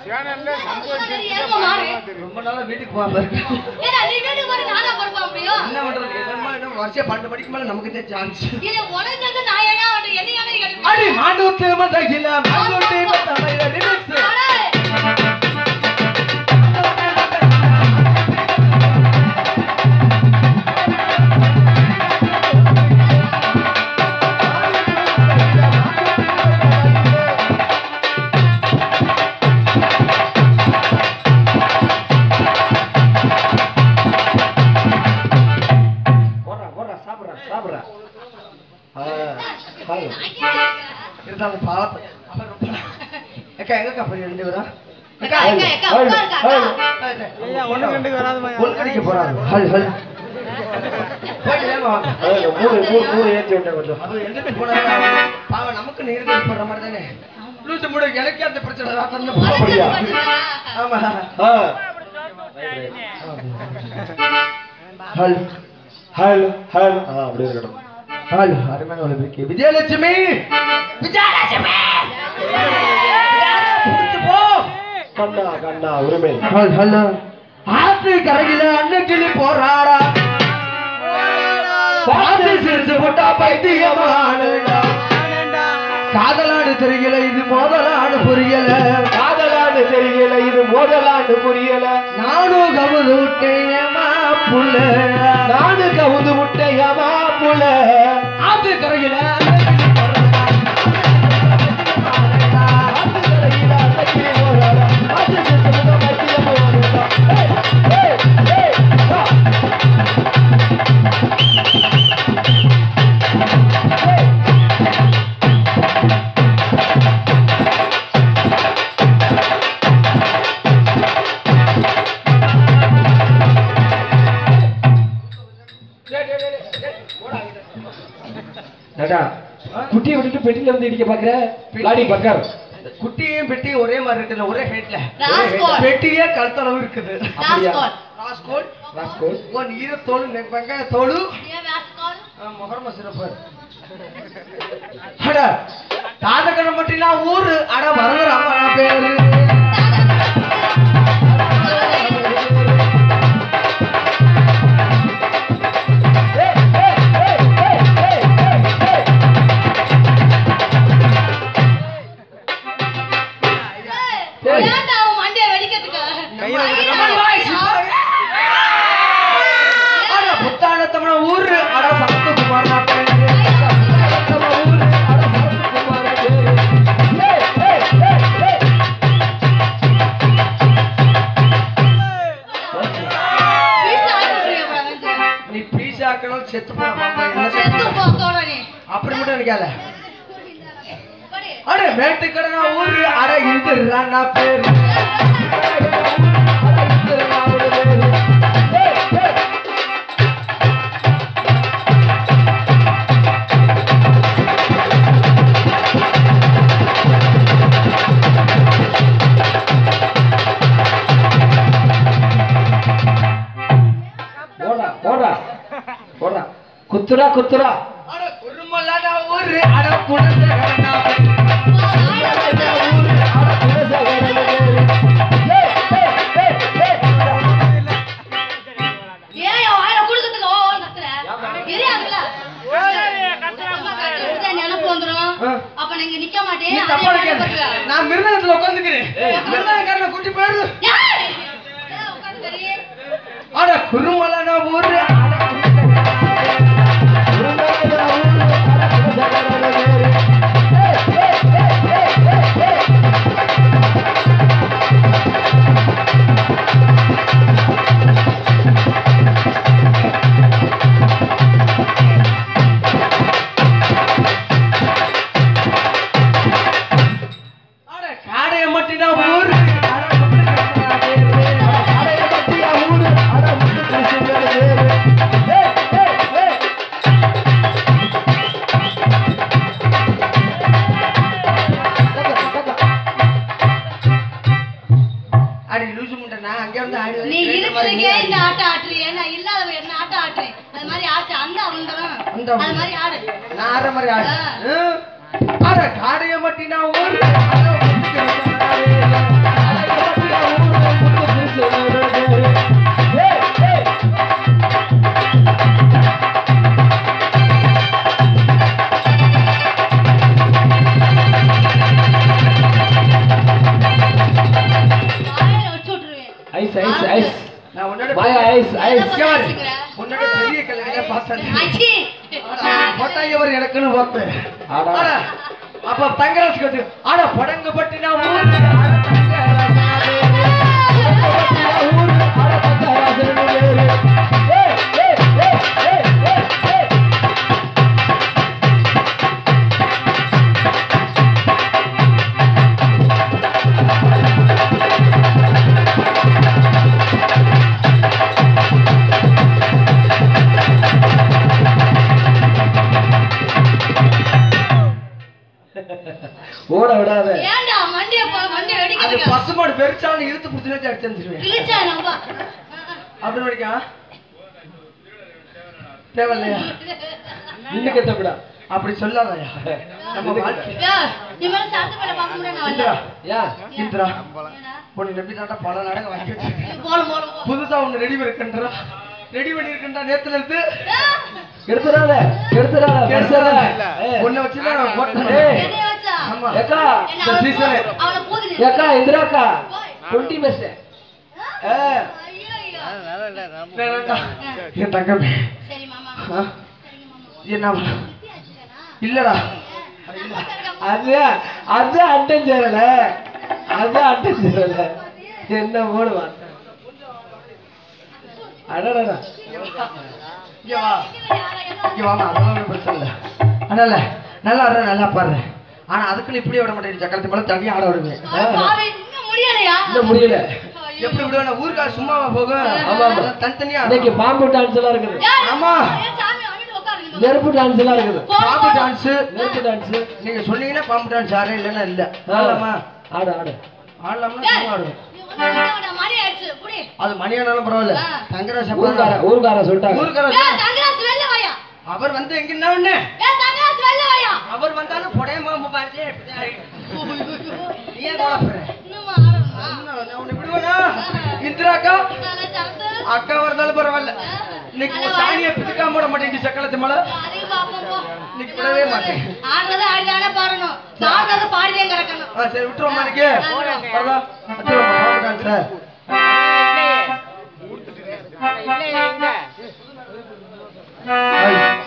எருமை மாடு. ரொம்ப நாளா வீட்டுக்கு போகாம இருக்கு ஏடா, நீ வீட்டுக்கு போறது நானா பொறுப்பா முடியும்? என்ன பண்றது என்னமா என்ன வருஷம் பன்னெண்டு மணிக்கு மேல நமக்கு தான் சான்ஸ் இது உனக்கு தெரிஞ்ச நான் ஏன்டா வந்து என்னையா நீ கேட்டு அடி மாண்டூத்து மதகில மாண்டூத்து மதகில ரிமிக்ஸ் அடே, போடுறா போடுறா சாப்பிடுறா சாப்பிடுறா ஆ, பாரு. இருந்தாலும் பாவத்தை அவன் ரொம்ப அக்கா எங்கக்கா போய் ரெண்டு பேரும் அக்கா, அக்கா, அக்கா, உட்காருக்கா, அக்கா. ஐயா, ஒண்ணு ரெண்டுக்கு வராதும்மா. ஒழுங்கடிக்க போறாங்க ஹல் ஹல் போயிட்டு வேகமா வாங்க. மூணு மூணு மூணு ஏற்றி விட்டேன் கொஞ்சம் அது எங்கிட்டு போனாலும் பாவம் நமக்கு நீர் போடுற மாதிரி தானே லூசு முடி எனக்கே அந்த பிரச்சனை தான் தந்து அப்படியா? ஆமா ஆ ஹல் ஹல் ஹல் ஆ அப்படியே இருக்கட்டும் ஹல் அருமையான ஒரு இருக்கு விஜயலட்சுமி விஜயலட்சுமி புடிச்சு போ கண்ணா கண்ணா உரிமை ஹல் ஹல் ஆத்து கரையில அன்னக்கிளி போராடா பார்த்து சிரிச்சு போட்டா பைத்தியமானுடா காதலாடு தெரியல இது மோதலாடு புரியல காதலான்னு தெரியல இது மோதலான்னு புரியல நானும் கவுது விட்டேயமா புள்ள நானு கவுந்து முட்டையமா புல ஆத்து கரையில குட்டியை விட்டுட்டு பெட்டில இருந்து இடிக்க பாக்குற லாடி பக்கர் குட்டியும் பெட்டியும் ஒரே மாதிரி இருக்குல்ல ஒரே ஹேட்ல ராஸ்கோல். பெட்டியே கழுத்தளவு இருக்குது ராஸ்கோல். ராஸ்கோல் ராஸ்கோல் உன் ஈரத்தோடு நெ- வெங்காய தோடு ஏன் ராஸ்கோல்? முகர்ம சிறப்பு அட தாதகன மட்டினா ஊரு அட வரதர் அம்மா பேரு ஏய், ஏன்டா அவன் மண்டைய வெடிக்கிறதுக்கு? கையில அட புத்தானத்தமன ஊரு அட சரத்குமார் நான் பேரு புத்தானத்தமன ஊரு அட சரத்குமார் பேரு ஏய், ஏய், ஏய், ஏய். பீஸா ஆக்கி சொல்லியா போடா, வந்து. நீ பீஸாக்கணும் செத்து போன பாப்பா என்ன செத்து செத்து போக்கோட நீ. அப்படி மட்டும் நினைக்காத போடி. அட மேட்டுக்கடனா ஊரு அட இந்திரா பேரு அட இந்திரனாவோட பேரு ஏய், ஏய். போடா போடா போடா குத்துரா குத்துரா அட குருமலான ஊரு அட குணசேகரனா பேரு ஊரு அட குணசேகரனா பேரு ஏய், ஏய், ஏய், ஏய். ஏன் என் வாயில குடுக்கறதுக்கு ஓ ஓன்னு கத்துற? எரியாதுல்ல? அம்மா கத்துறதுக்கு நினைப்பு வந்துரும். ஆ. அப்ப நீங்க நிக்க மாட்டேன் நீ அதே தப்பா மாதிரி நினைக்காத. பண்ணுவேன். நான் மிருதங்கத்துல உட்காந்துக்கிறேன் மிருதங்கக்காரனை கூட்டி போயிரு ஏய்! ஏன் உட்கார்ந்து தெரியு? அட குருமலான ஊரு அட குருமலான ஊரு அட குணசேகரனா பேரு ஏய், ஏய், ஏய், ஏய், ஏய், ஏய். அட காடைய மட்டினா ஊரு அட முத்துக்கிருஷ்ணா பேரு. அட காடைய மட்டினா ஊரு அட முத்துக்கிருஷ்ணா பேரு. ஏய், ஏய், ஏய். அடி லூசு முட்டை நான் அங்கே வந்து ஆடி நீ இருக்கிறதுக்கே இந்த ஆட்டம் ஆட்டுறியே நான் இல்லாதவ என்ன ஆட்டம் ஆட்டுறேன் அது மாதிரி ஆட்டு அந்த அவன்தான் அந்த அது மாதிரி ஆடு நான் ஆடுற மாதிரி ஆடு ஆ. ம். அட காடைய மட்டினா ஊரு அட முத்துக்கிருஷ்ணா பேரு. அட ஐஸ் ஐஸ் ஐஸ் நான் உன்னோட மாயா ஐஸ் ஐஸ் என்ன பேசிக்கிற? உன்னோட பெரிய கல்யாணம் பார்த்தேன் அச்சி. போட்டா இவர் எனக்குன்னு பார்த்து ஆடா. ஆடா, அப்ப தங்கராஜ் கத்து ஆனா படங்கு பட்டு நான் ஊரு ஆட தங்கராஜ் ஊரு ஆட பத்தாயிரம் பேரு. ஏய், ஏய், ஏய், ஏய், ஏய், ஏய். ஓட விடாத ஏன்டா மண்டைய போ- மண்டைய அது வெடிக்கிறதுக்கு? பசுமாடு பெருச்சாலும் இழுத்து புடிச்சு அடிச்சு வந்துருவேன் கிழிச்சா நம்ம. அப்படி வரைக்கா தேவையில்லையா நின்னு கட்டப்படா அப்படி சொல்லாதயா நம்ம வாழ்க்கை ஏய், நீ மேல சாத்து மேல பார்க்க முடியாது நான் இந்திரா வரல. யா இந்திரா ஏன்டா? உன்னை நம்பி தாண்டா பல நாடகம் வாங்கி வச்சிருக்கேன் போலாம், போலாம், போ. புதுசா ஒண்ணு ரெடி பண்ணிருக்கன்றா ரெடி பண்ணிருக்கா நேத்துல இருந்து ஏய், எடுத்துறாத எடுத்துறாத பெருசாத ஏய். உன்னை வச்சுதான் நான் போட்டேன் ஏய். என்னைய வச்சா? ஆமா ஏக்கா என்ன இந்த அவனை சீசனு. பூ- அவனை பூதி நீ. ஏக்கா இந்திராக்கா போய். டுவெண்ட்டி பெஸ்ட் ஏ, ஐயோ, ஐயோ. வேணாம்டா. என் தங்கமே சரி மாமா ஆ? சரிங்க மாமா என்ன சுத்தி ஆச்சுதானா? இல்லடா அது அது அட்டன் சேரல அது அட்டன் சேரல என்ன போடு வார்த்தை அடடா இங்க வா இங்க வாமா அதெல்லாம் ஒண்ணும் பிரச்சனை இல்லை அதனால நல்லா ஆடுற நல்லா பாடுறேன் ஆனா அதுக்குன்னு இப்படி விட மாட்டேன் சக்கரத்து மேல தனியா ஆட விடுவேன் பாவி, இன்னும் முடியலையா இன்னும் முடியல ஐயோ. எப்படி விடுவேன் ஊருக்கார சும்மாவா போகும் ஆமா, ஆமா. அதெல்லாம் தனித்தனியா இன்னைக்கு பாம்பு டான்ஸ் எல்லாம் இருக்குது ஏய், ஆமா. ஏய், சாமி அமைதியா உட்காருங்க. நெருப்பு டான்ஸ் எல்லாம் இருக்குது போ, பாம்பு போ. டான்ஸ் நெருப்பு டான்ஸ் நீங்க சொன்னீங்கன்னா பாம்பு டான்ஸ் ஆடுறேன் இல்லைன்னா இல்ல ஆடலாமா ஆடு ஆடு ஆடலாம்னா ஏய், சும்மா ஆடுவேன் நீ வந்து விட, மணி ஆயிடுச்சு, புடி. அது மணியானாலும் பரவாயில்ல ஆ. தங்கராஜ் ஊர்கார அப்பா ஊர்கார சொல்லிட்டாங்க ஊருக்கார ஏய், தங்கராசு வெளில வாயா. அவர் வந்து எங்கன்னா ஒண்ணு ஏய், தங்கராசு வெளில வாயா. அவர் வந்தாலும் புடையமா பாருச்சு நீ ஏன் கவலைப்படுற இன்னுமா ஆடணுமா? என்ன, நான் உன்னை விடுவேனா இந்திரா அக்கா நல்லா சாப்பிட்டு, அக்கா இருந்தாலும் பரவாயில்ல இன்னைக்கு ஒரு சாணியை பிதுக்காம போட மாட்டேங்குது சக்கலத்து மேல அதையும் பார்ப்போம் போ. இன்னைக்கு விடவே மாட்டேன் ஆடுறது ஆடிதானே பாடணும் பாடுறது பாடிதான் கிடக்கணும் ஆ சரி விட்டுருவோம் இன்னைக்கு வரதா வச்சிருவோம் பாம்பு டான்ஸ் இல்லையே எங்க